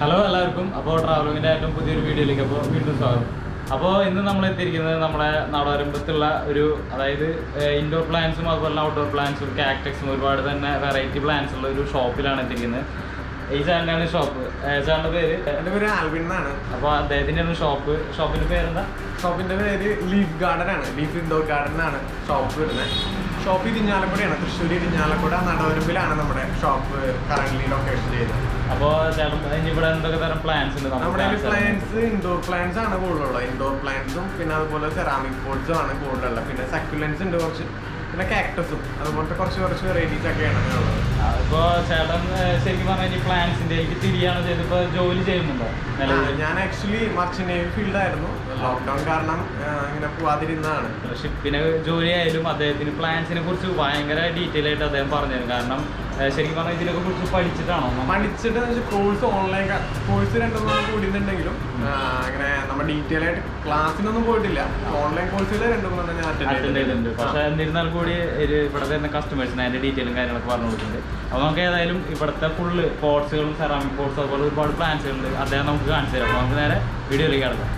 Hello എല്ലാവർക്കും അപ്പോൾ ട്രാവലിങ്ങിൻ്റെ ഏറ്റവും പുതിയൊരു വീഡിയോയിലേക്ക് അപ്പോൾ വീണ്ടും സ്വാഗതം അപ്പോൾ ഇന്ന് നമ്മൾ എത്തിയിരിക്കുന്നത് നമ്മുടെ നാടോരമ്പത്തുള്ള ഒരു അതായത് ഇൻഡോർ പ്ലാന്റ്സും അതുപോലെ ഔട്ട്ഡോർ പ്ലാന്റ്സും കാക്ടക്സും ഒരുപാട് തന്നെ വെറൈറ്റി പ്ലാന്റ്സ് ഉള്ള ഒരു ഷോപ്പിലാണ് എത്തിയിരിക്കുന്നത് ഈ ചാനലാണ് ഷോപ്പ് ചാനലിൻ്റെ പേര് എന്റെ പേര് ആൽവിൻ എന്നാണ് അപ്പോൾ അദ്ദേഹത്തിൻ്റെ ആണ് ഷോപ്പ് ഷോപ്പിൻ്റെ പേരെന്താ ഷോപ്പിന്റെ പേര് ലീഫ് ഗാർഡൻ ആണ് ലീഫ് ഇൻഡോർ ഗാർഡൻ ആണ് ഷോപ്പ് വരുന്നത് ഷോപ്പ് ഇരിഞ്ഞാലക്കുടയാണ് തൃശ്ശൂർ ഇരിഞ്ഞാലക്കുട നടുവരമ്പിലാണ് നമ്മുടെ ഷോപ്പ് കറന്റ് ലൊക്കേഷൻ ചെയ്തത് അപ്പോൾ ചേട്ടൻ ഇനി ഇവിടെ എന്തൊക്കെ തരം പ്ലാന്റ്സ് ഉണ്ട് നമ്മുടെ plants ആണ്. പ്ലാന്റ്സ് ഇൻഡോർ പ്ലാന്റ്സ് ആണ് കൂടുതലുള്ളത് ഇൻഡോർ പ്ലാന്റ്സും പിന്നെ അതുപോലെ സെറാമിക് പോട്ട്സും ആണ് കൂടുതലുള്ളത് പിന്നെ സക്യുലൻസ് ഉണ്ട് കുറച്ച് പിന്നെ കാക്ടസും അതുപോലത്തെ കുറച്ച് കുറച്ച് വെറൈറ്റീസ് ഒക്കെയാണ് ഉള്ളത് ഇപ്പോൾ ചേട്ടൻ ഏഹ്, ശരിക്കും പറഞ്ഞാൽ ഈ പ്ലാന്റ്സിൻ്റെ എനിക്ക് തിരിയാണ് ചെയ്ത് ഇപ്പോൾ ജോലി ചെയ്യുന്നുണ്ടോ ആ, നിലവിൽ ഞാൻ ആക്ച്വലി മർച്ചന്റ് നേവി ഫീൽഡ് ആയിരുന്നു ലോക്ക്ഡൌൺ കാരണം ആ, ഇങ്ങനെ പോവാതിരുന്നതാണ് ഷിപ്പിന് ജോലി ആയാലും അദ്ദേഹത്തിന് പ്ലാൻസിനെ കുറിച്ച് ഭയങ്കര ഡീറ്റെയിൽ ആയിട്ട് അദ്ദേഹം പറഞ്ഞു കാരണം ഏഹ് ശരിക്കും പറഞ്ഞാൽ ഇതിനൊക്കെ കുറിച്ച് പഠിച്ചിട്ടാണോ നമ്മ- പഠിച്ചിട്ട് കോഴ്സ് ഓൺലൈൻ കോഴ്സ് രണ്ടെണ്ണം കൂടുന്നുണ്ടെങ്കിലും അങ്ങനെ നമ്മൾ ഡീറ്റെയിൽ ആയിട്ട് ക്ലാസ്സിനൊന്നും പോയിട്ടില്ല ഓൺലൈൻ കോഴ്സുകൾ രണ്ടു മൂന്നെണ്ണം ഞാൻ അറ്റൻഡ് അറ്റൻഡ് ചെയ്തിട്ടുണ്ട് പക്ഷേ എന്നിരുന്നാൽ കൂടി ഒരു ഇവിടെ വരുന്ന കസ്റ്റമേഴ്സിന് അതിൻ്റെ ഡീറ്റെയിലും കാര്യങ്ങളൊക്കെ പറഞ്ഞു കൊടുക്കുന്നുണ്ട് അപ്പോൾ നമുക്ക് ഏതായാലും ഇവിടുത്തെ ഫുള്ള് പോട്ട്സുകളും സെറാമിക് പോട്ട്സ് അതുപോലെ ഒരുപാട് പ്ലാൻസുകളുണ്ട് അദ്ദേഹം നമുക്ക് കാണിച്ചു തരാം അപ്പോൾ നമുക്ക് നേരെ വീഡിയോയിലേക്ക് കിടക്കാം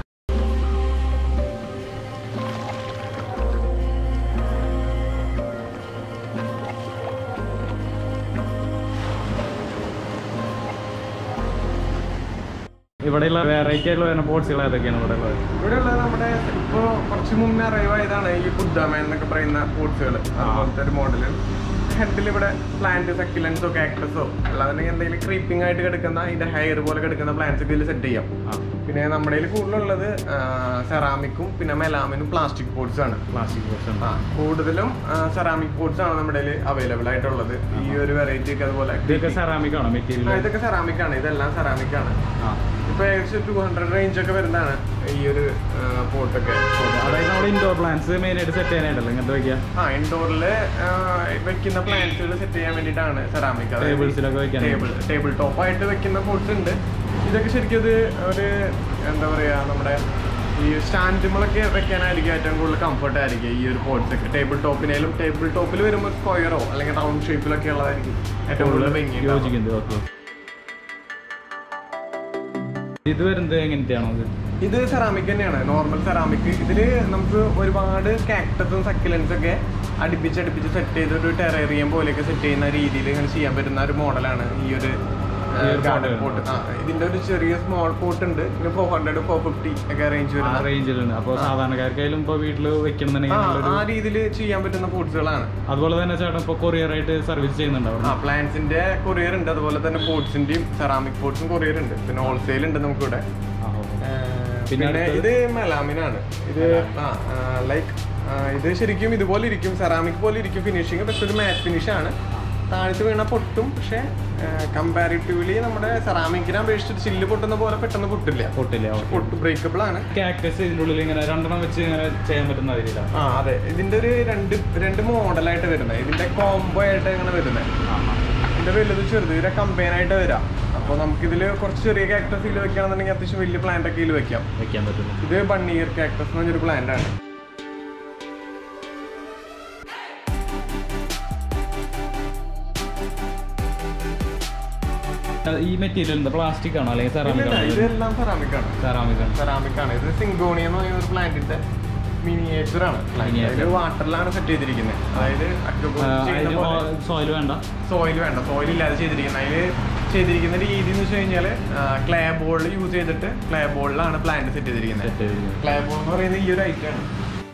ഇവിടെയുള്ള വെറൈറ്റി ആയിട്ടുള്ള വരുന്ന പോട്ട്സുകൾ ഏതൊക്കെയാണ് ഇവിടെ ഉള്ളത് ഇവിടെ ഉള്ളത് നമ്മുടെ ഇപ്പോൾ കുറച്ച് മുന്നേ അറിവായതാണ് ഈ ബുദ്ധമേൻ എന്നൊക്കെ പറയുന്ന കോഴ്സുകൾ അതുപോലത്തെ ഒരു മോഡല് ഹെഡിൽ ഇവിടെ പ്ലാന്റ് സക്കിലൻസോ കാക്ടസോ അല്ലാന്നുണ്ടെങ്കിൽ എന്തെങ്കിലും ക്രീപ്പിംഗ് ആയിട്ട് കിടക്കുന്ന ഇതിന്റെ ഹെയർ പോലെ കിടക്കുന്ന പ്ലാന്റ്സ് ഒക്കെ ഇതിൽ സെറ്റ് ചെയ്യാം ആ പിന്നെ നമ്മുടെ കയ്യിൽ കൂടുതലുള്ളത് സെറാമിക്കും പിന്നെ മെലാമിനും പ്ലാസ്റ്റിക് പോട്ട്സും ആണ് പ്ലാസ്റ്റിക് പോട്ട്സ് ആ, കൂടുതലും സെറാമിക് പോട്ട്സ് ആണ് നമ്മുടെ അവൈലബിൾ ആയിട്ടുള്ളത് ഈ ഒരു വെറൈറ്റി ഒക്കെ അതുപോലെ ഇതൊക്കെ സെറാമിക് ആണോ ആ, മെറ്റീരിയൽ ഇതൊക്കെ സെറാമിക് ആണ് ഇതെല്ലാം സെറാമിക് ആണ് ആ ഇപ്പൊ ഏകദേശം ടു ഹൺഡ്രഡ് റേഞ്ച് ഒക്കെ വരുന്നതാണ് ഈ ഒരു പോട്ടൊക്കെ അതായത് നമ്മൾ ഇൻഡോർ പ്ലാന്റ്സ് മെയിൻ ആയിട്ട് സെറ്റ് ചെയ്യാനായിട്ടല്ലോ ഇങ്ങനത്തെ വയ്ക്കുക ആ ഇൻഡോറിൽ വെക്കുന്ന പ്ലാന്റ്സുകൾ സെറ്റ് ചെയ്യാൻ വേണ്ടിയിട്ടാണ് സെറാമിക് ടേബിൾസിലൊക്കെ വെക്കാൻ ടേബിൾ ടേബിൾ ടോപ്പ് ആയിട്ട് വെക്കുന്ന പോട്ട്സ് ഉണ്ട് ഇതൊക്കെ ശരിക്കും ഇത് ഒരു എന്താ പറയാ നമ്മുടെ ഈ സ്റ്റാൻഡുകളൊക്കെ വെക്കാനായിരിക്കും ഏറ്റവും കൂടുതൽ കംഫർട്ട് ആയിരിക്കും ഈ ഒരു പോട്ട്സ് ഒക്കെ ടേബിൾ ടോപ്പിനേലും ടേബിൾ ടോപ്പിൽ വരുമ്പോൾ സ്ക്വയറോ അല്ലെങ്കിൽ റൗണ്ട് ഷേപ്പിലൊക്കെ ഉള്ളതായിരിക്കും ഏറ്റവും കൂടുതൽ ഭംഗി ഉണ്ടാവുക. യോജിക്കുന്നത് ഓക്കെ ഇത് വരുന്നത് എങ്ങനത്തെയാണോ ഇത് ഇത് സെറാമിക് തന്നെയാണ് നോർമൽ സെറാമിക് ഇതില് നമുക്ക് ഒരുപാട് കാക്ടസും സക്കിലൻസ് ഒക്കെ അടുപ്പിച്ച് അടുപ്പിച്ച് സെറ്റ് ചെയ്ത് ഒരു ടെറേറിയം പോലെയൊക്കെ സെറ്റ് ചെയ്യുന്ന രീതിയിൽ ഇങ്ങനെ ചെയ്യാൻ പറ്റുന്ന ഒരു മോഡലാണ് ഈ ഒരു ഈ ഒരു ഗാർഡൻ pot പോട്ട് ആ ഇതിന്റെ ഒരു ചെറിയ സ്മോൾ പോട്ട് ഉണ്ട് പിന്നെ ഫോർ ഹൺഡ്രഡ് ഫോർ ഫിഫ്റ്റി ഒക്കെ റേഞ്ച് ആ വരുന്ന റേഞ്ചിലുണ്ട് അപ്പോൾ സാധാരണക്കാർക്കായാലും ഇപ്പോൾ വീട്ടിൽ ആ വെക്കണമെന്നുണ്ടെങ്കിൽ ആ നല്ലൊരു രീതിയിൽ ചെയ്യാൻ പറ്റുന്ന പോട്ട്സുകളാണ് അതുപോലെ തന്നെ ചേട്ടൻ ഇപ്പോൾ കൊറിയർ ആയിട്ട് സർവീസ് ചെയ്യുന്നുണ്ടാവും ആ പ്ലാന്റ്സിന്റെ കൊറിയർ ഉണ്ട് അതുപോലെ തന്നെ പോട്ട്സിന്റെയും സെറാമിക് പോട്ട്സും കൊറിയർ ഉണ്ട് പിന്നെ ഹോൾസെയിൽ ഉണ്ട് നമുക്കിവിടെ പിന്നെ പിന്നെ ഇത് മെലാമിനാണ് ഇത് ആ ലൈക്ക് ഇത് ശരിക്കും ഇതുപോലെ ഇരിക്കും സെറാമിക് പോലെ ഇരിക്കും ഫിനിഷിങ് പക്ഷെ ഒരു മാറ്റ് ഫിനിഷ് ആണ് താഴത്ത് വീണ പൊട്ടും പക്ഷെ കമ്പാരിറ്റീവ്ലി നമ്മുടെ സെറാമിക്കിനെ അപേക്ഷിച്ചിട്ട് ചില്ല് പൊട്ടുന്ന പോലെ പെട്ടെന്ന് പൊട്ടില്ല പൊട്ടില്ല ഓക്കെ പൊട്ട് ബ്രേക്കബിൾ ആണ് കാക്ടസ് ഇതിൻ്റെ ഉള്ളിൽ ഇങ്ങനെ രണ്ടെണ്ണം വെച്ച് ഇങ്ങനെ ചെയ്യാൻ പറ്റുന്ന രീതിയിലാണ് ആ അതെ ഇതിന്റെ ഒരു രണ്ട് രണ്ട് മോഡലായിട്ട് വരുന്നത് ഇതിന്റെ കോംബോ ആയിട്ട് ഇങ്ങനെ വരുന്നത് ഇതിന്റെ വലുത് ചെറുത് ഇതിന്റെ കമ്പൈൻ ആയിട്ട് വരാം അപ്പോൾ നമുക്കിതിൽ കുറച്ച് ചെറിയ കാക്ടസ് ഇതിൽ വെക്കുകയാണെന്നുണ്ടെങ്കിൽ അത്യാവശ്യം വലിയ പ്ലാന്റ് ഒക്കെ ഇതിൽ വെക്കാം വെക്കാൻ പറ്റുന്നു ഇത് വൺ ഇയർ കാക്ടസ് എന്ന് പറഞ്ഞൊരു പ്ലാന്റ് ആണ് ഈ മെറ്റീരിയൽ എന്താ പ്ലാസ്റ്റിക് ആണോ അല്ലെങ്കിൽ സെറാമിക് ഇല്ലില്ല, ആണോ ഇതെല്ലാം സെറാമിക് ആണ് സെറാമിക് ആണ് സെറാമിക് ആണ് ഇത് സിങ്കോണിയ എന്ന് പറയുന്ന ഒരു പ്ലാന്റിന്റെ മിനിയേച്ചർ ആണ് Miniature. വാട്ടറിലാണ് സെറ്റ് ചെയ്തിരിക്കുന്നത് അതായത് സോയിൽ വേണ്ട സോയിൽ വേണ്ട സോയിൽ ഇല്ലാതെ ചെയ്തിരിക്കുന്നത് അതിൽ ചെയ്തിരിക്കുന്ന രീതി എന്ന് വെച്ച് കഴിഞ്ഞാൽ ക്ലേ ബോളിൽ യൂസ് ചെയ്തിട്ട് ക്ലേ ബോളിലാണ് പ്ലാന്റ് സെറ്റ് ചെയ്തിരിക്കുന്നത് സെറ്റ് ചെയ്തിരിക്കുന്നത് ക്ലേ ബോൾ എന്ന് പറയുന്നത് ഈ ഒരു ഐറ്റം ആണ്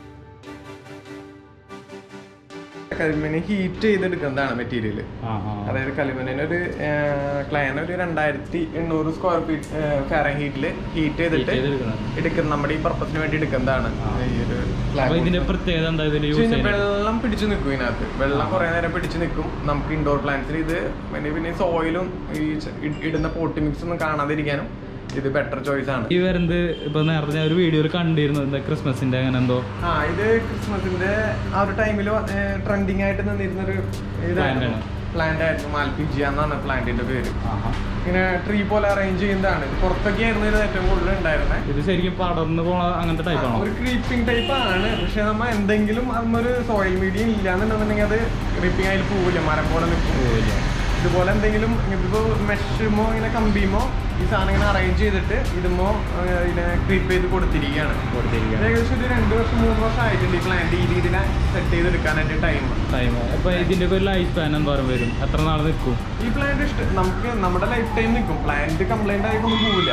കരിമീനെ ഹീറ്റ് ചെയ്തെടുക്കുന്നതാണ് മെറ്റീരിയൽ ആ ആ അതായത് കളിമണ്ണിന് ഒരു ക്ലയന് ഒരു രണ്ടായിരത്തി എണ്ണൂറ് സ്ക്വയർ ഫീറ്റ് ഫാരൻ ഹീറ്റിൽ ഹീറ്റ് ചെയ്തിട്ട് ചെയ്തെടുക്കുന്നത് എടുക്കുന്ന നമ്മുടെ ഈ പർപ്പസിന് വേണ്ടി എടുക്കുന്നതാണ് ഈ ഒരു അപ്പൊ flag ഇതിന്റെ wood. പ്രത്യേകത എന്താ ഇതിൽ യൂസ് പക്ഷേ ഇതിന് ചെയ്യുന്നത് വെള്ളം പിടിച്ചു നിൽക്കും ഇതിനകത്ത് വെള്ളം കുറെ നേരം പിടിച്ചു നിൽക്കും നമുക്ക് ഇൻഡോർ പ്ലാന്റ്സിൽ ഇത് പിന്നെ പിന്നെ സോയിലും ഈ ച- ഇ- ഇടുന്ന പോട്ടി മിക്സ് ഒന്നും കാണാതിരിക്കാനും ഇത് ബെറ്റർ ചോയ്സ് ആണ് ഈ വരുന്നത് ഇപ്പൊ നേരത്തെ ഞാൻ ഒരു വീഡിയോയിൽ കണ്ടിരുന്നു എന്താ ക്രിസ്മസിന്റെ അങ്ങനെ എന്തോ ആ ഇത് ക്രിസ്മസിന്റെ ആ ഒരു ടൈമിൽ ട്രെൻഡിങ് ആയിട്ട് നിന്നിരുന്നൊരു Plant ഇതായിരുന്നു ആണ്. പ്ലാന്റ് ആയിരുന്നു മാൽപിജിയ എന്നാണ് പ്ലാന്റിന്റെ പേര് ആഹാ. ഇങ്ങനെ ട്രീ പോലെ അറേഞ്ച് ചെയ്യുന്നതാണ് ഇത് പുറത്തൊക്കെ ആയിരുന്നു ഇത് ഏറ്റവും കൂടുതൽ ഉണ്ടായിരുന്നത് ഇത് ശരിക്കും പടർന്നു പോണ അങ്ങനത്തെ ടൈപ്പ് ആണോ ഒരു ക്രീപ്പിംഗ് ടൈപ്പ് ആണ് പക്ഷെ നമ്മ എന്തെങ്കിലും അതൊരു സോയിൽ മീഡിയം ഇല്ലാന്നുണ്ടെന്നുണ്ടെങ്കിൽ അത് ക്രീപ്പിംഗ് ആയി പോവില്ല മരം പോലെ നിൽക്കും പോവില്ല. ഇത് ഇതുപോലെ എന്തെങ്കിലും ഇതിപ്പോ മെഷുമോ ഇങ്ങനെ കമ്പിയുമോ ഈ സാധനം ഇങ്ങനെ അറേഞ്ച് ചെയ്തിട്ട് ഇതുമോ ആ, ഇതിനെ ക്രീപ്പ് ചെയ്ത് കൊടുത്തിരിക്കുകയാണ് ഇത് കൊടുത്തിരിക്കുകയാണ് ഏകദേശം ഒരു രണ്ട് വർഷം മൂന്ന് വർഷം ആയിട്ടുണ്ട് ഈ പ്ലാന്റ് ഈ രീതിയിലെ സെറ്റ് ചെയ്തെടുക്കാനായിട്ട് ടൈം ടൈം അപ്പൊ ഇതിന്റെ ഒക്കെ ഒരു ലൈഫ് സ്പാൻ എന്തോരം വരും എത്ര നാൾ നിൽക്കും ഈ പ്ലാന്റ് ഇഷ്ടം നമുക്ക് നമ്മുടെ ലൈഫ് ടൈം നിൽക്കും പ്ലാന്റ് കംപ്ലൈന്റ് ആയിട്ടൊന്നും പോവില്ല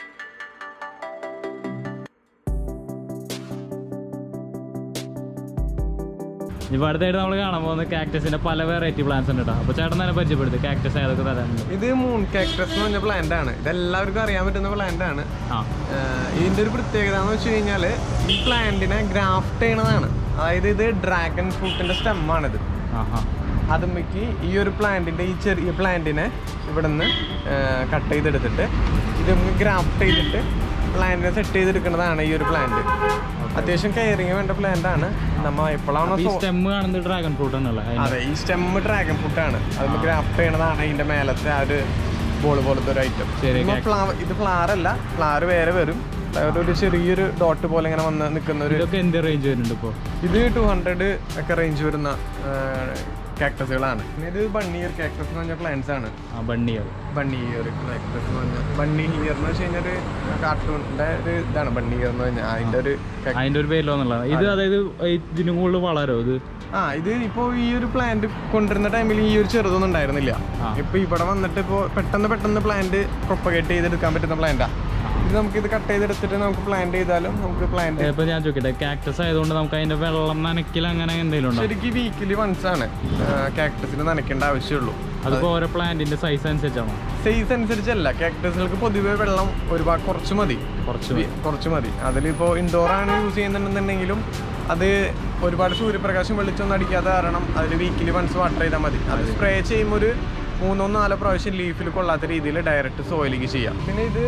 ഇപ്പൊ അടുത്തായിട്ട് നമ്മൾ കാണാൻ പോകുന്ന കാക്ടസിന്റെ പല വെറൈറ്റി പ്ലാന്റ്സ് ഉണ്ട് കേട്ടോ അപ്പൊ ചേട്ടൻ തന്നെ പരിചയപ്പെടുത്തി കാക്ടസ് ഏതൊക്കെ തരാനുണ്ട് ഇത് മൂൺ കാക്ടസ് എന്ന് പറഞ്ഞ പ്ലാന്റ് ആണ് ഇത് എല്ലാവർക്കും അറിയാൻ പറ്റുന്ന പ്ലാന്റ് ആണ് ആ ആഹ് ഇതിന്റെ ഒരു പ്രത്യേകത എന്ന് വെച്ച് കഴിഞ്ഞാൽ ഈ പ്ലാന്റിനെ ഗ്രാഫ്റ്റ് ചെയ്യണതാണ് അതായത് ഇത് ഡ്രാഗൺ ഫ്രൂട്ടിന്റെ സ്റ്റെമ്മാണിത് ആഹാ അതുമ്മക്ക് ഈ ഒരു പ്ലാന്റിന്റെ ഈ ചെറിയ പ്ലാന്റിനെ ഇവിടെ നിന്ന് കട്ട് ചെയ്തെടുത്തിട്ട് ഇത് ഗ്രാഫ്റ്റ് ചെയ്തിട്ട് പ്ലാന്റിനെ സെറ്റ് ചെയ്തെടുക്കുന്നതാണ് ഈ ഒരു പ്ലാന്റ് അത്യാവശ്യം കെയറിങ് വേണ്ട പ്ലാന്റ് ആണ് നമ്മ എപ്പോഴാണോ ഈ സ്റ്റെം കാണുന്നത് ഡ്രാഗൺ ഫ്രൂട്ട് ആണല്ലേ അതിന്റെ- അതെ ഈ സ്റ്റെം ഡ്രാഗൺ ഫ്രൂട്ട് ആണ് അത് ഗ്രാഫ്റ്റ് ചെയ്യണതാണ് ഇതിന്റെ മേലത്തെ ആ ഒരു ബോൾ പോലത്തെ ഒരു ഐറ്റം ശരി, ഫ്ലവർ ഇത് ഫ്ലവർ അല്ല ഫ്ലവർ വേറെ വരും അതായത് ഒരു ചെറിയൊരു ഡോട്ട് പോലെ ഇങ്ങനെ വന്ന് നിൽക്കുന്ന ഒരു ഇതൊക്കെ എന്ത് റേഞ്ച് വരുന്നുണ്ട് ഇപ്പൊ ഇത് ടു ഹൺഡ്രഡ് ഒക്കെ റേഞ്ച് വരുന്ന കാക്ടസുകളാണ് പിന്നെ ഇത് ബണ്ണി ഇയർ കാക്ടസ് എന്ന് പറഞ്ഞ പ്ലാന്റ്സ് ആണ് ആ ബണ്ണിയോ ബണ്ണി ഇയർ കാക്ടസ് എന്ന് പറഞ്ഞാൽ ബണ്ണി ഇയർ എന്ന് വെച്ച് കഴിഞ്ഞാൽ ഒരു കാർട്ടൂണിന്റെ ഒരു ഇതാണ് ബണ്ണി ഇയർ എന്ന് പറഞ്ഞാൽ അതിന്റെ ഒരു cactus. അതിന്റെ ഒരു പേരിലോ എന്നുള്ളത് ഇത് അതായത് ഇതിനും കൂടുതൽ വളരോ ഇത് ആ ഇത് ഇപ്പോ ഈ ഒരു പ്ലാന്റ് കൊണ്ടുവരുന്ന ടൈമിൽ ഈ ഒരു ചെറുതൊന്നും ഉണ്ടായിരുന്നില്ല ആ. ഇപ്പൊ ഇവിടെ വന്നിട്ട് ഇപ്പോ പെട്ടെന്ന് പെട്ടെന്ന് പ്ലാന്റ് പ്രൊപ്പഗേറ്റ് ചെയ്തെടുക്കാൻ പറ്റുന്ന പ്ലാന്റാ ഇത് നമുക്ക് ഇത് കട്ട് ചെയ്തെടുത്തിട്ട് നമുക്ക് പ്ലാന്റ് ചെയ്താലും നമുക്ക് പ്ലാന്റ് ഇപ്പൊ ഞാൻ ചോദിക്കട്ടെ കാക്ടസ് ആയതുകൊണ്ട് നമുക്ക് അതിന്റെ വെള്ളം നനയ്ക്കൽ അങ്ങനെ എന്തെങ്കിലും ഉണ്ടോ ശരിക്കും വീക്കിലി വൺസ് ആണ് കാക്ടസിന് നനയ്ക്കേണ്ട ആവശ്യമുള്ളൂ അതിപ്പോ ഓരോ പ്ലാന്റിന്റെ സൈസ് അനുസരിച്ചാണോ സൈസ് അനുസരിച്ചല്ല കാക്ടസുകൾക്ക് പൊതുവെ വെള്ളം ഒരുപാട് കുറച്ച് മതി കുറച്ച് വി- കുറച്ച് മതി അതിലിപ്പോൾ ഇൻഡോർ ആണ് യൂസ് ചെയ്യുന്നുണ്ടെന്നുണ്ടെങ്കിലും അത് ഒരുപാട് സൂര്യപ്രകാശം വെളിച്ചൊന്നും അടിക്കാതെ കാരണം അതിൽ വീക്കിലി വൺസ് വാട്ടർ ചെയ്താൽ മതി അത് സ്പ്രേ ചെയ്യുമ്പോൾ ഒരു മൂന്നോ നാലോ പ്രാവശ്യം ലീഫിൽ കൊള്ളാത്ത രീതിയിൽ ഡയറക്റ്റ് സോയിലേക്ക് ചെയ്യാം പിന്നെ ഇത്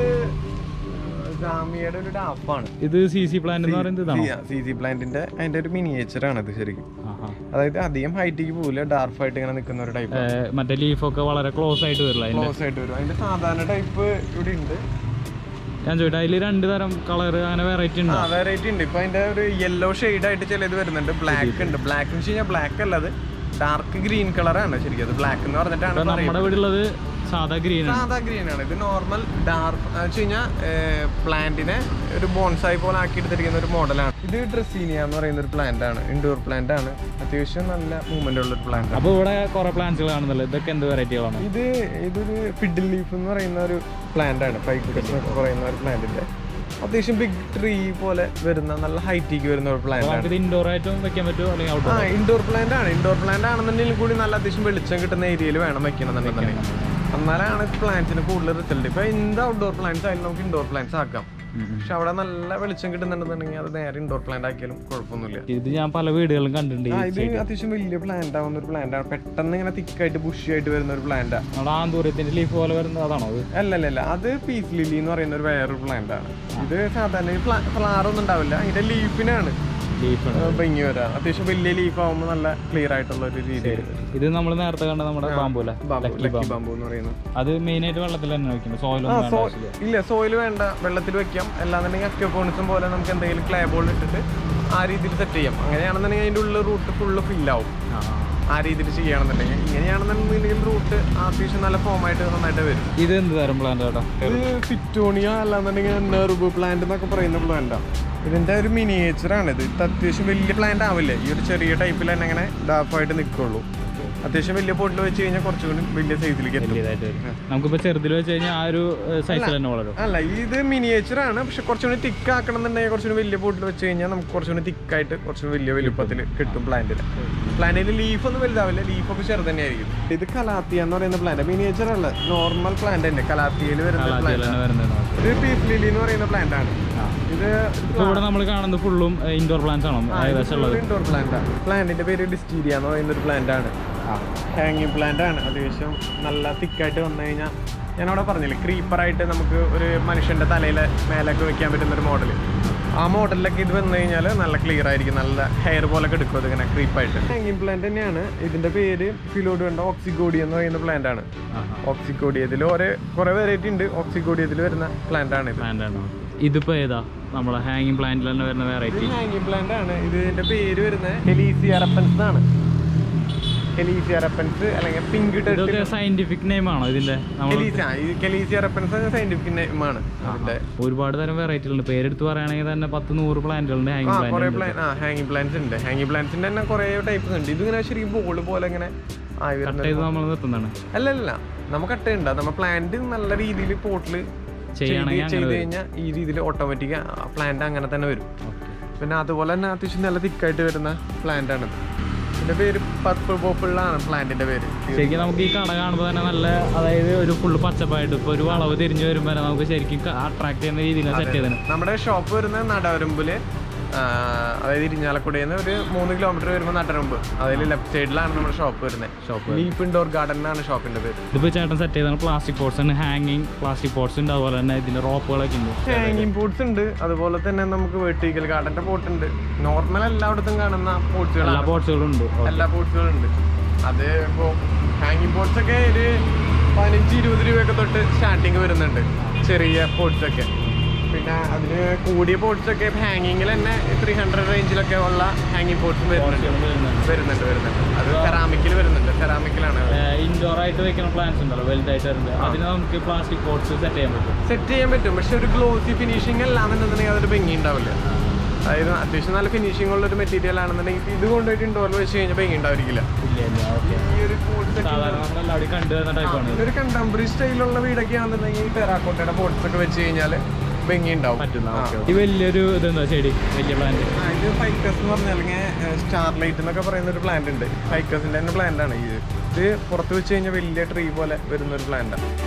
ജാമിയുടെ ഒരു ഡാപ്പാണ് ഇത് സി സി പ്ലാന്റ് എന്ന് പറയുന്നത് ഇതാണോ സി സി പ്ലാന്റിന്റെ അതിന്റെ ഒരു മിനിയേച്ചർ ആണ് ഇത് ശരിക്കും ആഹാ. അതായത് അധികം ഹൈറ്റിക്ക് പോകില്ല ഡാർക്ക് ആയിട്ട് ഇങ്ങനെ നിൽക്കുന്ന ഒരു ടൈപ്പ് ഏ, മറ്റേ ലീഫൊക്കെ വളരെ ക്ലോസ് ആയിട്ട് വരില്ല അതിന്റെ ക്ലോസ് ആയിട്ട് വരും അതിന്റെ സാധാരണ ടൈപ്പ് ഇവിടെ ഉണ്ട് ഞാൻ ചോദിട്ടെ അതിൽ രണ്ട് തരം കളർ അങ്ങനെ വെറൈറ്റി ആ ഉണ്ടോ വെറൈറ്റി ഉണ്ട് ഇപ്പൊ അതിന്റെ ഒരു യെല്ലോ ഷെയ്ഡ് ആയിട്ട് ചിലത് വരുന്നുണ്ട് ബ്ലാക്ക് ഉണ്ട് ബ്ലാക്ക് എന്ന് വെച്ച് കഴിഞ്ഞാൽ ബ്ലാക്ക് അല്ല അത് ഡാർക്ക് ഗ്രീൻ കളറാണ് ശരിക്കും അത് ബ്ലാക്ക് എന്ന് പറഞ്ഞിട്ടാണ് ഇപ്പൊ നമ്മുടെ പറയുന്നത്. ഇവിടെ ഉള്ളത് സാധാ ഗ്രീൻ ആണ് സാധാ ഗ്രീൻ ആണ് ഇത് നോർമൽ ഡാർക്ക് വെച്ച് കഴിഞ്ഞാൽ പ്ലാന്റിനെ ഒരു ബോൺസായി പോലെ ആക്കി എടുത്തിരിക്കുന്ന ഒരു മോഡലാണ് ഇത് ഡ്രസ്സീനിയ എന്ന് പറയുന്ന ഒരു പ്ലാന്റ് ആണ് ഇൻഡോർ പ്ലാന്റ് ആണ് അത്യാവശ്യം നല്ല മൂവ്മെന്റ് ഉള്ള ഒരു പ്ലാന്റ് ആണ് അപ്പൊ ഇവിടെ കുറെ പ്ലാന്റ്സുകൾ കാണുന്നല്ലോ ഇതൊക്കെ എന്ത് വെറൈറ്റികളാണ് ഇത് ഇതൊരു ഫിഡിൽ ലീഫ് എന്ന് പറയുന്ന ഒരു പ്ലാന്റ് ആണ് ഫൈക്കസ് എന്നൊക്കെ പറയുന്ന ഒരു പ്ലാന്റിന്റെ അത്യാവശ്യം ബിഗ് ട്രീ പോലെ വരുന്ന നല്ല ഹൈറ്റിക്ക് വരുന്ന ഒരു പ്ലാന്റ് ആണ് നമുക്ക് ഇത് ഇൻഡോർ ആയിട്ടും വെക്കാൻ പറ്റുമോ അല്ലെങ്കിൽ ആ ഔട്ട്ഡോർ ഇൻഡോർ പ്ലാന്റ് ആണ് ഇൻഡോർ പ്ലാന്റ് ആണെന്നുണ്ടെങ്കിൽ കൂടി നല്ല അത്യാവശ്യം വെളിച്ചം കിട്ടുന്ന ഏരിയയിൽ വേണം വെക്കണമെന്നുണ്ടെങ്കിൽ എന്നാലാണ് പ്ലാന്റ്സിന് കൂടുതൽ റിസൾട്ട് ഇപ്പൊ എന്ത് ഔട്ട്ഡോർ പ്ലാന്റ്സ് ആയാലും നമുക്ക് ഇൻഡോർ പ്ലാന്റ്സ് ആക്കാം പക്ഷെ അവിടെ നല്ല വെളിച്ചം കിട്ടുന്നുണ്ടെന്നുണ്ടെങ്കിൽ അത് നേരെ ഇൻഡോർ പ്ലാന്റ് ആക്കിയാലും കുഴപ്പമൊന്നുമില്ല ഇത് ഞാൻ പല വീടുകളിലും കണ്ടിട്ടുണ്ട് ആ ഈ ഇത് അത്യാവശ്യം വലിയ പ്ലാന്റ് ആവുന്ന ഒരു പ്ലാന്റ് ആണ് പെട്ടെന്ന് ഇങ്ങനെ തിക്കായിട്ട് ബുഷി ആയിട്ട് വരുന്ന ഒരു പ്ലാന്റ് ആണ് നമ്മുടെ ആന്തൂര്യത്തിന്റെ ലീഫ് പോലെ വരുന്നത് അതാണോ അത് അല്ലല്ല അത് പീസ് ലില്ലി എന്ന് പറയുന്ന ഒരു വേറൊരു പ്ലാന്റ് ആണ് ഇത് സാധാരണ ഫ്ലവർ ഒന്നും ഉണ്ടാവില്ല അതിന്റെ ലീഫിനാണ് ലീഫ് ഭംഗി വരാം അത്യാവശ്യം വലിയ ലീഫ് ആവുമ്പോൾ നല്ല ക്ലിയർ ആയിട്ടുള്ള ഒരു രീതിയിൽ ഇത് നമ്മൾ നേരത്തെ കണ്ട നമ്മുടെ ബാമ്പൂല ബാമ്പു ലക്കി ബാമ്പു എന്ന് പറയുന്നത് അത് മെയിൻ ആയിട്ട് വെള്ളത്തിൽ തന്നെ വെക്കുന്നത് ആ സോയിലൊന്നും സോ വേണ്ട ആവശ്യമില്ല ഇല്ല സോയിൽ വേണ്ട വെള്ളത്തിൽ വെക്കാം അല്ലാന്നുണ്ടെങ്കിൽ അക്വപോണിസും പോലെ നമുക്ക് എന്തെങ്കിലും ക്ലേ ബോൾ ഇട്ടിട്ട് ആ രീതിയിൽ സെറ്റ് ചെയ്യാം അങ്ങനെയാണെന്നുണ്ടെങ്കിൽ അതിൻ്റെ ഉള്ളിൽ റൂട്ട് ഫുള്ള് ഫില്ലാവും ആ, ആ. ആ രീതിയിൽ ചെയ്യണമെന്നുണ്ടെങ്കിൽ ഇങ്ങനെയാണെന്നുണ്ടെങ്കിൽ റൂട്ട് അത്യാവശ്യം നല്ല ഫോമായിട്ട് നന്നായിട്ട് വരും ഇത് എന്ത് തരം പ്ലാന്റ് കേട്ടോ ഇത് ഫിറ്റോണിയ അല്ലാന്നുണ്ടെങ്കിൽ നെർബ് പ്ലാന്റ് എന്നൊക്കെ പറയുന്ന പ്ലാന്റാണ് ഇതിന്റെ ഒരു മിനിയേച്ചർ ആണ് ഇത് ഇത് അത്യാവശ്യം വലിയ പ്ലാന്റ് ആവില്ലേ ഈ ഒരു ചെറിയ ടൈപ്പിൽ തന്നെ അങ്ങനെ ഡാഫായിട്ട് നിൽക്കുള്ളൂ അത്യാവശ്യം വലിയ പോട്ടിൽ വെച്ച് കഴിഞ്ഞാൽ കുറച്ചുകൂടി വലിയ സൈസിലേക്ക് എത്തും വലിയതായിട്ട് വരും നമുക്കിപ്പോ ചെറുതിൽ വെച്ച് കഴിഞ്ഞാൽ ആ ഒരു സൈസിൽ തന്നെ വളരും അല്ല ഇത് മിനിയേച്ചർ ആണ് പക്ഷെ കുറച്ചുകൂടി തിക്ക് ആക്കണം എന്നുണ്ടെങ്കിൽ കുറച്ചുകൂടി വലിയ പോട്ടിൽ വെച്ച് കഴിഞ്ഞാൽ നമുക്ക് കുറച്ചുകൂടി തിക്കായിട്ട് കുറച്ചുകൂടി വലിയ വലുപ്പത്തിൽ കിട്ടും പ്ലാന്റിൽ പ്ലാന്റിൽ ലീഫ് ഒന്നും വലുതാവില്ല ലീഫൊക്കെ ചെറുത് തന്നെയായിരിക്കും ഇത് കലാത്തിയ എന്ന് പറയുന്ന പ്ലാന്റ് മിനിയേച്ചർ അല്ല നോർമൽ പ്ലാന്റ് തന്നെ കലാത്തിയയിൽ വരുന്ന അതിൽ പ്ലാന്റ് തന്നെ വരുന്നത് ഇത് പീസ് ലിലി എന്ന് പറയുന്ന പ്ലാന്റ് ആണ് ഇത് ഇപ്പൊ ഇവിടെ നമ്മൾ കാണുന്നത് ഫുള്ളും ഇൻഡോർ പ്ലാന്റ്സ് ആണോ ഏകദേശം ഉള്ളത് ഇൻഡോർ പ്ലാന്റ് ആണ് പ്ലാന്റിന്റെ പേര് ഡിസ്റ്റീരിയ എന്ന് പറയുന്ന ഒരു പ്ലാന്റ് ആണ് ഹാങ്ങിങ് പ്ലാന്റ് ആണ് അത്യാവശ്യം നല്ല തിക്കായിട്ട് വന്നു കഴിഞ്ഞാൽ ഞാൻ അവിടെ പറഞ്ഞില്ലേ ക്രീപ്പറായിട്ട് നമുക്ക് ഒരു മനുഷ്യന്റെ തലയിലെ മേലൊക്കെ വെക്കാൻ പറ്റുന്ന ഒരു മോഡൽ ആ മോഡലിലൊക്കെ ഇത് വന്നു കഴിഞ്ഞാൽ നല്ല ക്ലിയർ ആയിരിക്കും നല്ല ഹെയർ പോലൊക്കെ എടുക്കും അതിങ്ങനെ ക്രീപ്പായിട്ട് ഹാങ്ങിങ് പ്ലാന്റ് തന്നെയാണ് ഇതിന്റെ പേര് ഫിലോഡ് ഓക്സിഗോഡി എന്ന് പറയുന്ന പ്ലാന്റ് ആണ് ഓക്സിഗോഡി ഇതിൽ ഓരോ കുറെ വെറൈറ്റി ഉണ്ട് ഓക്സിഗോഡി ഇതിൽ വരുന്ന പ്ലാന്റ് ആണ് ഇത് പ്ലാന്റ് ആണോ ഇതിപ്പോ ഏതാ നമ്മളെ ഹാങ്ങിങ് പ്ലാന്റിൽ തന്നെ വരുന്ന വെറൈറ്റി ഹാങ്ങിങ് പ്ലാന്റ് ആണ് ഇതിന്റെ പേര് വരുന്നത് എലീസിയ റപ്പൻസ് ആണ് കെലീസിയ റെപ്പൻസ് അല്ലെങ്കിൽ പിങ്ക് ഇതൊക്കെ സയന്റിഫിക് നെയിം ആണോ ഇതിന്റെ നമ്മൾ കെലീസിയ ഈ കെലീസിയ റെപ്പൻസ് സയന്റിഫിക് നെയിമാണ് അതിന്റെ ഒരുപാട് തരം വെറൈറ്റികളുണ്ട് പേരെടുത്ത് പറയുകയാണെങ്കിൽ തന്നെ പത്ത് നൂറ് പ്ലാന്റുകളുണ്ട് ആ ഹാങ്ങിങ് കുറെ പ്ലാന്റ് പ്ലാൻ ആ ഹാങ്ങിങ് പ്ലാന്റ്സ് ഉണ്ട് ഹാങ്ങിങ് പ്ലാന്റ്സിന്റെ തന്നെ കുറെ ടൈപ്സ് ഉണ്ട് ഇതിങ്ങനെ ശരിക്കും ബോൾ പോലെ ഇങ്ങനെ ആയി കട്ട് വരുന്നത് ചെയ്ത് നമ്മൾ നിർത്തുന്നതാണ് അല്ല അല്ല നമുക്ക് കട്ടുണ്ട് നമ്മ പ്ലാന്റ് നല്ല രീതിയിൽ പോട്ടിൽ ചെയ്യുകയാണെങ്കിൽ ചെയ്ത് കഴിഞ്ഞാൽ ഈ രീതിയിൽ ഓട്ടോമാറ്റിക് പ്ലാന്റ് അങ്ങനെ തന്നെ വരും പിന്നെ അതുപോലെ തന്നെ അത്യാവശ്യം നല്ല തിക്കായിട്ട് വരുന്ന പ്ലാന്റ് ആണിത് ഇതിന്റെ പേര് പർപ്പിൾ പോപ്പിളാണ് പ്ലാന്റിന്റെ പേര് ശരിക്കും നമുക്ക് ഈ കട കാണുമ്പോൾ തന്നെ നല്ല അതായത് ഒരു ഫുള്ള് പച്ചപ്പായിട്ട് ഇപ്പൊ ഒരു വളവ് തിരിഞ്ഞു വരുമ്പോൾ തന്നെ നമുക്ക് ശരിക്കും അട്രാക്ട് ചെയ്യുന്ന രീതിയിൽ സെറ്റ് ചെയ്തത് നമ്മുടെ ഷോപ്പ് വരുന്നത് നടവരമ്പില് ആ, അതായത് ഇരിഞ്ഞാലക്കുടയിൽ നിന്ന് ഒരു മൂന്ന് കിലോമീറ്റർ വരുമ്പോൾ നടരമ്പ് അതിൽ ലെഫ്റ്റ് സൈഡിലാണ് നമ്മുടെ ഷോപ്പ് വരുന്നത് ഷോപ്പ് ലീഫ് ഇൻഡോർ ഗാർഡൻ എന്നാണ് ഷോപ്പിന്റെ പേര് ഇതിപ്പോ ചേട്ടൻ സെറ്റ് ചെയ്താണ് പ്ലാസ്റ്റിക് പോട്ട്സ് ആണ് ഹാങ്ങിങ് പ്ലാസ്റ്റിക് പോട്ട്സ് ഉണ്ട് അതുപോലെ തന്നെ ഇതിന്റെ റോപ്പുകളൊക്കെ ഉണ്ട് ഹാങ്ങിങ് പോട്ട്സ് ഉണ്ട് അതുപോലെ തന്നെ നമുക്ക് വെർട്ടിക്കൽ ഗാർഡന്റെ പോട്ട് ഉണ്ട് നോർമൽ എല്ലായിടത്തും കാണുന്ന എല്ലാ പോട്ട്സുകളാണ് പോട്ട്സുകളും ഉണ്ട് എല്ലാ പോട്ട്സുകളും ഉണ്ട് അത് ഇപ്പോൾ ഹാങ്ങിങ് പോട്ട്സ് ഒക്കെ ഒരു പതിനഞ്ച് ഇരുപത് രൂപയൊക്കെ തൊട്ട് സ്റ്റാർട്ടിങ് വരുന്നുണ്ട് ചെറിയ പോട്ട്സ് ഒക്കെ പിന്നെ അതിന് കൂടിയ പോട്ട്സ് ഒക്കെ ഹാങ്ങിങ്ങിൽ തന്നെ ത്രീ ഹൺഡ്രഡ് റേഞ്ചിലൊക്കെ ഉള്ള ഹാങ്ങിങ് പോട്ട്സും വരുന്നുണ്ട് വരുന്നുണ്ട് വരുന്നുണ്ട് അത് സെറാമിക്കിൽ വരുന്നുണ്ട് സെറാമിക്കിലാണ് ഇൻഡോർ ആയിട്ട് വെക്കുന്ന പ്ലാന്റ്സ് ഉണ്ടല്ലോ വലുതായിട്ട് വരുന്നത് അതിന് നമുക്ക് പ്ലാസ്റ്റിക് പോട്ട്സ് സെറ്റ് ചെയ്യാൻ പറ്റും സെറ്റ് ചെയ്യാൻ പറ്റും പക്ഷെ ഒരു ഗ്ലോസി ഫിനിഷിംഗ് അല്ലാന്നുണ്ടെന്നുണ്ടെങ്കിൽ അതൊരു ഭംഗി ഉണ്ടാവില്ല അതായത് അത്യാവശ്യം നല്ല ഫിനിഷിംഗ് ഉള്ള ഒരു മെറ്റീരിയൽ ആണെന്നുണ്ടെങ്കിൽ ഇത് കൊണ്ടുപോയിട്ട് ഇൻഡോറിൽ വെച്ച് കഴിഞ്ഞാൽ ഭംഗി ഉണ്ടായിരിക്കില്ല ഇല്ല ഇല്ല ഓക്കെ ഈ ഒരു പോട്ട്സ് സാധാരണ നമ്മൾ എല്ലാവരും കണ്ടുവരുന്ന ടൈപ്പാണ് ഒരു കണ്ടംപററി സ്റ്റൈലുള്ള വീടൊക്കെ ആണെന്നുണ്ടെങ്കിൽ ടെറാക്കോട്ടയുടെ പോട്ട്സ് ഒക്കെ വെച്ച് കഴിഞ്ഞാൽ ഭംഗി ഉണ്ടാവും പറ്റുന്ന ആ. ഓക്കെ ഈ വലിയൊരു ഇതെന്താ ചെടി വലിയ പ്ലാന്റ് ആ, ഇത് ഫൈക്കസ് എന്ന് പറഞ്ഞാൽ അല്ലെങ്കിൽ സ്റ്റാർലൈറ്റ് എന്നൊക്കെ പറയുന്ന ഒരു പ്ലാന്റ് ഉണ്ട് ഫൈക്കസിന്റെ തന്നെ പ്ലാന്റ് ആണ് ഇത് ഇത് പുറത്ത് വെച്ച് കഴിഞ്ഞാൽ വലിയ ട്രീ പോലെ വരുന്ന ഒരു പ്ലാന്റ് ആണ്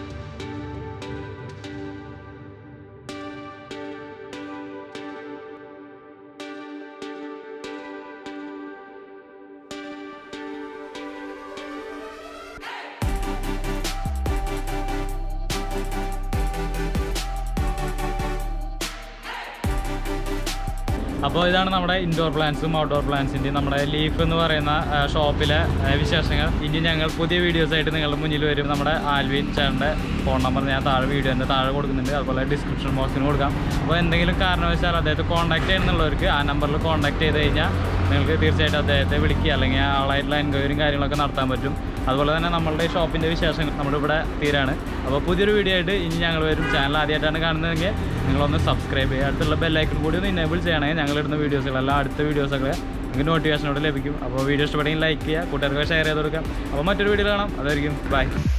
അപ്പോൾ ഇതാണ് നമ്മുടെ ഇൻഡോർ പ്ലാന്റ്സും ഔട്ട്ഡോർ പ്ലാന്റ്സിൻ്റെയും നമ്മുടെ ലീഫ് എന്ന് പറയുന്ന ആ, ഷോപ്പിലെ ആ, വിശേഷങ്ങൾ ഇനി ഞങ്ങൾ പുതിയ വീഡിയോസ് ആയിട്ട് നിങ്ങളുടെ മുന്നിൽ വരും നമ്മുടെ ആൽവിൻ ചേട്ടൻ്റെ ഫോൺ നമ്പർ ഞാൻ താഴെ വീഡിയോൻ്റെ താഴെ കൊടുക്കുന്നുണ്ട് അതുപോലെ ഡിസ്ക്രിപ്ഷൻ ബോക്സിന് കൊടുക്കാം അപ്പോൾ എന്തെങ്കിലും കാരണവശാൽ അദ്ദേഹത്തെ കോൺടാക്ട് ചെയ്യുന്നുള്ളവർക്ക് ആ നമ്പറിൽ കോൺടാക്ട് ചെയ്ത് കഴിഞ്ഞാൽ നിങ്ങൾക്ക് തീർച്ചയായിട്ടും അദ്ദേഹത്തെ വിളിക്കുക അല്ലെങ്കിൽ ആളായിട്ടുള്ള എൻക്വയറിയും കാര്യങ്ങളൊക്കെ നടത്താൻ പറ്റും അതുപോലെ തന്നെ നമ്മളുടെ ഷോപ്പിൻ്റെ വിശേഷങ്ങൾ നമ്മുടെ ഇവിടെ തീരാണ് അപ്പോൾ പുതിയൊരു വീഡിയോ ആയിട്ട് ഇനി ഞങ്ങൾ വരും ചാനൽ ആദ്യമായിട്ടാണ് കാണുന്നതെങ്കിൽ നിങ്ങളൊന്ന് സബ്സ്ക്രൈബ് ചെയ്യുക അടുത്തുള്ള ബെല്ലൈക്കൺ കൂടി ഒന്ന് ഇനേബിൾ ചെയ്യണമെങ്കിൽ ഞങ്ങളിടുന്ന വീഡിയോസുകളെല്ലാം അടുത്ത വീഡിയോസൊക്കെ നിങ്ങൾക്ക് നോട്ടിഫിക്കേഷനോട് ലഭിക്കും അപ്പോൾ വീഡിയോ ഇഷ്ടപ്പെടുമെങ്കിൽ ലൈക്ക് ചെയ്യുക കൂട്ടുകാർക്ക് ഷെയർ ചെയ്ത് കൊടുക്കാം അപ്പോൾ മറ്റൊരു വീഡിയോ കാണാം അതായിരിക്കും ബൈ